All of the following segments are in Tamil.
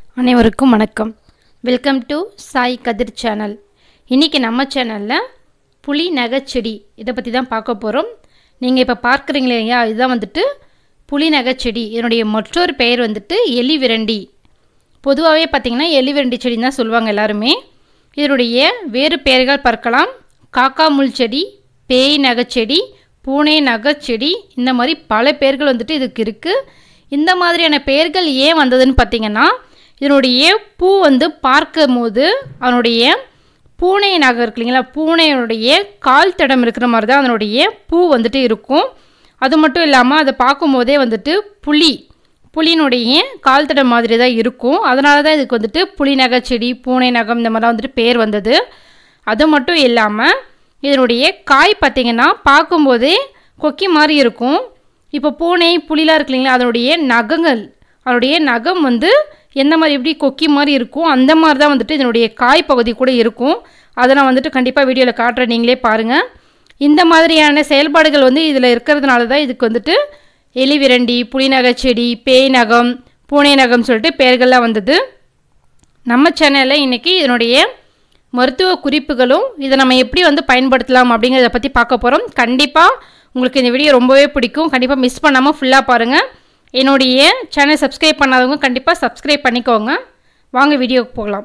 அனைவருக்கும் வணக்கம் welcome to Sai Kathir channel இன்றைக்கி நம்ம சேனலில் புளி நகைச்செடி இதை பற்றி தான் பார்க்க போகிறோம் நீங்கள் இப்போ பார்க்குறீங்களே இல்லையா இதுதான் வந்துட்டு புளி நகைச்செடி இதனுடைய மற்றொரு பெயர் வந்துட்டு எலி விரண்டி பொதுவாகவே பார்த்திங்கன்னா எலி விரண்டி செடின்னு தான் சொல்லுவாங்க எல்லாருமே இதனுடைய வேறு பெயர்கள் பார்க்கலாம் காக்கா முள் செடி பேய் நகைச்செடி பூனை நகைச்செடி இந்த மாதிரி பல பெயர்கள் வந்துட்டு இதுக்கு இருக்குது இந்த மாதிரியான பெயர்கள் ஏன் வந்ததுன்னு பார்த்தீங்கன்னா இதனுடைய பூ வந்து பார்க்கும் போது அதனுடைய பூனை நகை இருக்கு இல்லைங்களா பூனையுடைய கால் தடம் இருக்கிற மாதிரி தான் அதனுடைய பூ வந்துட்டு இருக்கும் அது மட்டும் இல்லாமல் அதை பார்க்கும்போதே வந்துட்டு புலி புலியினுடைய கால் தடம் மாதிரி தான் இருக்கும் அதனால தான் இதுக்கு வந்துட்டு புலி நகை செடி பூனை நகம் இந்த மாதிரிலாம் வந்துட்டு பேர் வந்தது அது மட்டும் இல்லாமல் இதனுடைய காய் பார்த்திங்கன்னா பார்க்கும்போதே கொக்கி மாதிரி இருக்கும் இப்போ பூனை புலிலாம் இருக்கு இல்லைங்களா அதனுடைய நகங்கள் அதனுடைய நகம் வந்து எந்த மாதிரி எப்படி கொக்கி மாதிரி இருக்கும் அந்த மாதிரி தான் வந்துட்டு இதனுடைய காய் பகுதி கூட இருக்கும் அதை நான் வந்துட்டு கண்டிப்பாக வீடியோவில் காட்டுறேன் நீங்களே பாருங்கள் இந்த மாதிரியான செயல்பாடுகள் வந்து இதில் இருக்கிறதுனால தான் இதுக்கு வந்துட்டு எலி விரண்டி புலிநகை செடி பேய் நகம் பூனை நகம் சொல்லிட்டு பெயர்கள்லாம் வந்தது நம்ம சேனலில் இன்றைக்கி இதனுடைய மருத்துவ குறிப்புகளும் இதை நம்ம எப்படி வந்து பயன்படுத்தலாம் அப்படிங்கிறத பற்றி பார்க்க போகிறோம் கண்டிப்பாக உங்களுக்கு இந்த வீடியோ ரொம்பவே பிடிக்கும் கண்டிப்பாக மிஸ் பண்ணாமல் ஃபுல்லாக பாருங்கள் என்னுடைய சேனல் சப்ஸ்கிரைப் பண்ணாதவங்க கண்டிப்பாக சப்ஸ்கிரைப் பண்ணிக்கோங்க வாங்க வீடியோக்கு போகலாம்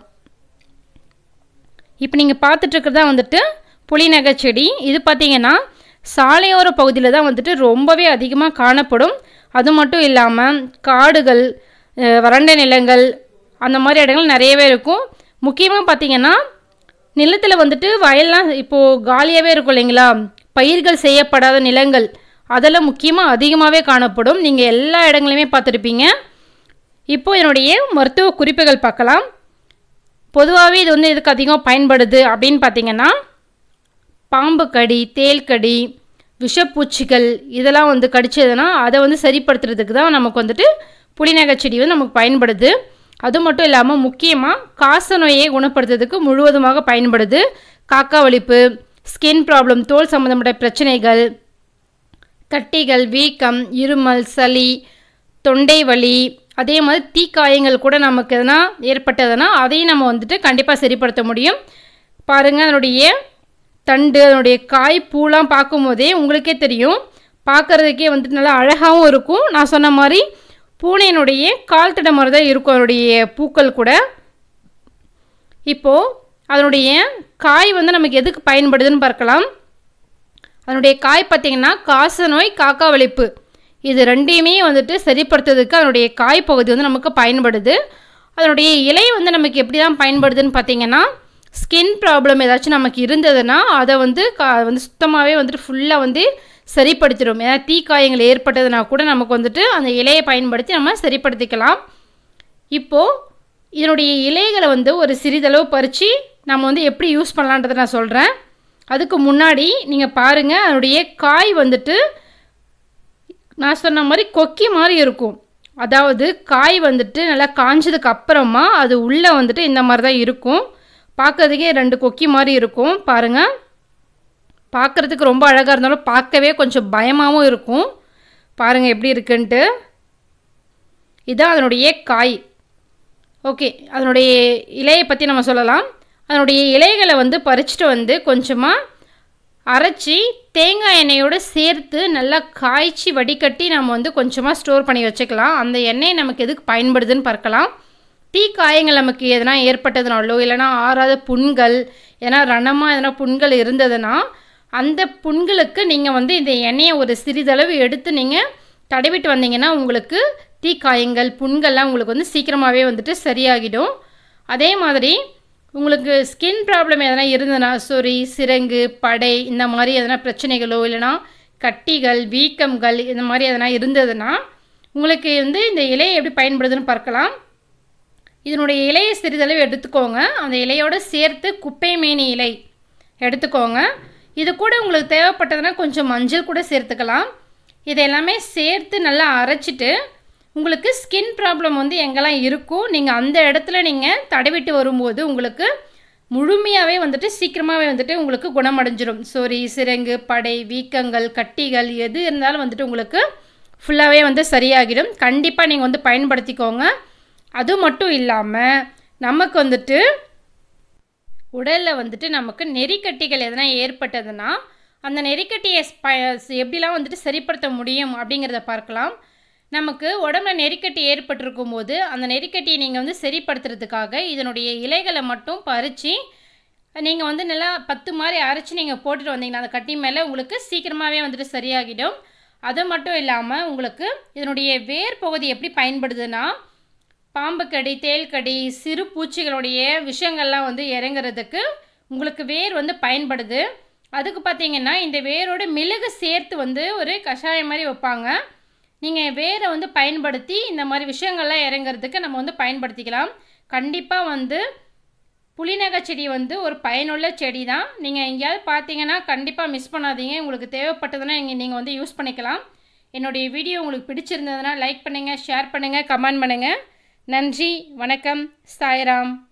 இப்போ நீங்கள் பார்த்துட்ருக்கிறதா வந்துட்டு புலிநகை செடி இது பார்த்தீங்கன்னா சாலையோர பகுதியில் தான் வந்துட்டு ரொம்பவே அதிகமாக காணப்படும் அது மட்டும் இல்லாமல் காடுகள் அஹ், வறண்ட நிலங்கள் அந்த மாதிரி இடங்கள் நிறையவே இருக்கும் முக்கியமாக பார்த்தீங்கன்னா நிலத்தில் வந்துட்டு வயல்லாம் இப்போது காலியாகவே இருக்கும் இல்லைங்களா பயிர்கள் செய்யப்படாத நிலங்கள் அதெல்லாம் முக்கியமாக அதிகமாகவே காணப்படும் நீங்கள் எல்லா இடங்களையுமே பார்த்துருப்பீங்க இப்போ என்னுடைய மருத்துவ குறிப்புகள் பார்க்கலாம் பொதுவாகவே இது வந்து எதுக்கு அதிகமாக பயன்படுது அப்படின்னு பார்த்தீங்கன்னா பாம்பு கடி தேள் கடி விஷப்பூச்சிகள் இதெல்லாம் வந்து கடிச்சதுன்னா அதை வந்து சரிப்படுத்துறதுக்கு தான் நமக்கு வந்துட்டு புலிநகை செடி வந்து நமக்கு பயன்படுது அது மட்டும் இல்லாமல் முக்கியமாக காச நோயை குணப்படுத்துறதுக்கு முழுவதுமாக பயன்படுது காக்கா வலிப்பு ஸ்கின் ப்ராப்ளம் தோல் சம்மந்தப்பட்ட பிரச்சனைகள் கட்டிகள் வீக்கம் இருமல் சளி தொண்டை வலி அதே மாதிரி தீக்காயங்கள் கூட நமக்கு எதனா ஏற்பட்டதுன்னா அதையும் நம்ம வந்துட்டு கண்டிப்பாக சரிப்படுத்த முடியும் பாருங்கள் அதனுடைய தண்டு அதனுடைய காய் பூலாம் பார்க்கும்போதே உங்களுக்கே தெரியும் பார்க்குறதுக்கே வந்துட்டு நல்லா அழகாகவும் இருக்கும் நான் சொன்ன மாதிரி பூனையினுடைய கால் தடம் மாதிரி தான் இருக்கும் அதனுடைய பூக்கள் கூட இப்போது அதனுடைய காய் வந்து நமக்கு எதுக்கு பயன்படுதுன்னு பார்க்கலாம் அதனுடைய காய் பார்த்திங்கன்னா காச நோய் காக்கா வலிப்பு இது ரெண்டையுமே வந்துட்டு சரிப்படுத்துறதுக்கு அதனுடைய காய் பகுதி வந்து நமக்கு பயன்படுது அதனுடைய இலை வந்து நமக்கு எப்படி தான் பயன்படுதுன்னு பார்த்தீங்கன்னா ஸ்கின் ப்ராப்ளம் ஏதாச்சும் நமக்கு இருந்ததுன்னா அதை வந்து கா வந்து சுத்தமாகவே வந்துட்டு ஃபுல்லாக வந்து சரிப்படுத்திடும் ஏன்னா தீக்காயங்கள் ஏற்பட்டதுனா கூட நமக்கு வந்துட்டு அந்த இலையை பயன்படுத்தி நம்ம சரிப்படுத்திக்கலாம் இப்போது இதனுடைய இலைகளை வந்து ஒரு சிறிதளவு பறித்து நம்ம வந்து எப்படி யூஸ் பண்ணலான்றதை நான் சொல்கிறேன் அதுக்கு முன்னாடி நீங்கள் பாருங்கள் அதனுடைய காய் வந்துட்டு நான் சொன்ன மாதிரி கொக்கி மாதிரி இருக்கும் அதாவது காய் வந்துட்டு நல்லா காஞ்சதுக்கு அப்புறமா அது உள்ளே வந்துட்டு இந்த மாதிரி தான் இருக்கும் பார்க்கறதுக்கே ரெண்டு கொக்கி மாதிரி இருக்கும் பாருங்கள் பார்க்குறதுக்கு ரொம்ப அழகாக இருந்தாலும் பார்க்கவே கொஞ்சம் பயமாகவும் இருக்கும் பாருங்கள் எப்படி இருக்குன்ட்டு இதுதான் அதனுடைய காய் ஓகே அதனுடைய இலையை பற்றி நம்ம சொல்லலாம் அதனுடைய இலைகளை வந்து பறிச்சுட்டு வந்து கொஞ்சமாக அரைச்சி தேங்காய் எண்ணெயோடு சேர்த்து நல்லா காய்ச்சி வடிகட்டி நம்ம வந்து கொஞ்சமாக ஸ்டோர் பண்ணி வச்சுக்கலாம் அந்த எண்ணெய் நமக்கு எதுக்கு பயன்படுதுன்னு பார்க்கலாம் தீ காயங்கள் நமக்கு எதனா ஏற்பட்டதுனாலோ இல்லைனா ஆறாத புண்கள் ஏன்னா ரணமாக எதனா புண்கள் இருந்ததுன்னா அந்த புண்களுக்கு நீங்கள் வந்து இந்த எண்ணெயை ஒரு சிறிதளவு எடுத்து நீங்கள் தடவிட்டு வந்தீங்கன்னா உங்களுக்கு தீக்காயங்கள் புண்கள்லாம் உங்களுக்கு வந்து சீக்கிரமாகவே வந்துட்டு சரியாகிடும் அதே மாதிரி உங்களுக்கு ஸ்கின் ப்ராப்ளம் எதனா இருந்ததுன்னா சொறி சிரங்கு படை இந்த மாதிரி எதனா பிரச்சனைகளோ இல்லைனா கட்டிகள் வீக்கம்கள் இந்த மாதிரி எதனா இருந்ததுன்னா உங்களுக்கு வந்து இந்த இலையை எப்படி பயன்படுதுன்னு பார்க்கலாம் இதனுடைய இலையை சிறிதளவு எடுத்துக்கோங்க அந்த இலையோடு சேர்த்து குப்பை மேனி இலை எடுத்துக்கோங்க இது கூட உங்களுக்கு தேவைப்பட்டதுன்னா கொஞ்சம் மஞ்சள் கூட சேர்த்துக்கலாம் இது எல்லாமே சேர்த்து நல்லா அரைச்சிட்டு உங்களுக்கு ஸ்கின் ப்ராப்ளம் வந்து எங்கெல்லாம் இருக்கோ நீங்கள் அந்த இடத்துல நீங்கள் தடவிட்டு வரும்போது உங்களுக்கு முழுமையாகவே வந்துட்டு சீக்கிரமாகவே வந்துட்டு உங்களுக்கு குணமடைஞ்சிரும் சொறி சிரங்கு படை வீக்கங்கள் கட்டிகள் எது இருந்தாலும் வந்துட்டு உங்களுக்கு ஃபுல்லாகவே வந்து சரியாகிடும் கண்டிப்பாக நீங்கள் வந்து பயன்படுத்திக்கோங்க அது மட்டும் இல்லாமல் நமக்கு வந்துட்டு உடலில் வந்துட்டு நமக்கு நெறிக்கட்டிகள் எதனா ஏற்பட்டதுன்னா அந்த நெறிக்கட்டியை ஸ்ப- எப்படிலாம் வந்துட்டு சரிப்படுத்த முடியும் அப்படிங்கிறத பார்க்கலாம் நமக்கு உடம்புல நெறிக்கட்டி ஏற்பட்டிருக்கும் போது அந்த நெறிக்கட்டியை நீங்கள் வந்து சரிப்படுத்துறதுக்காக இதனுடைய இலைகளை மட்டும் பறித்து நீங்கள் வந்து நல்லா பத்து மாதிரி அரைச்சி நீங்கள் போட்டுட்டு வந்தீங்கன்னா அந்த கட்டி மேலே உங்களுக்கு சீக்கிரமாகவே வந்துட்டு சரியாகிடும் அது மட்டும் இல்லாமல் உங்களுக்கு இதனுடைய வேர் பகுதி எப்படி பயன்படுதுன்னா பாம்பு கடி தேள் கடி சிறு பூச்சிகளுடைய விஷயங்கள்லாம் வந்து இறங்குறதுக்கு உங்களுக்கு வேர் வந்து பயன்படுது அதுக்கு பார்த்தீங்கன்னா இந்த வேரோட மிளகு சேர்த்து வந்து ஒரு கஷாயம் மாதிரி வைப்பாங்க நீங்கள் வேரை வந்து பயன்படுத்தி இந்த மாதிரி விஷயங்கள்லாம் இறங்குறதுக்கு நம்ம வந்து பயன்படுத்திக்கலாம் கண்டிப்பாக வந்து புளிநகை செடி வந்து ஒரு பயனுள்ள செடி தான் நீங்கள் எங்கேயாவது பார்த்தீங்கன்னா கண்டிப்பாக மிஸ் பண்ணாதீங்க உங்களுக்கு தேவைப்பட்டதுன்னா இங்கே நீங்கள் வந்து யூஸ் பண்ணிக்கலாம் என்னுடைய வீடியோ உங்களுக்கு பிடிச்சிருந்ததுன்னா லைக் பண்ணுங்கள் ஷேர் பண்ணுங்கள் கமெண்ட் பண்ணுங்கள் நன்றி வணக்கம் சாய்ராம்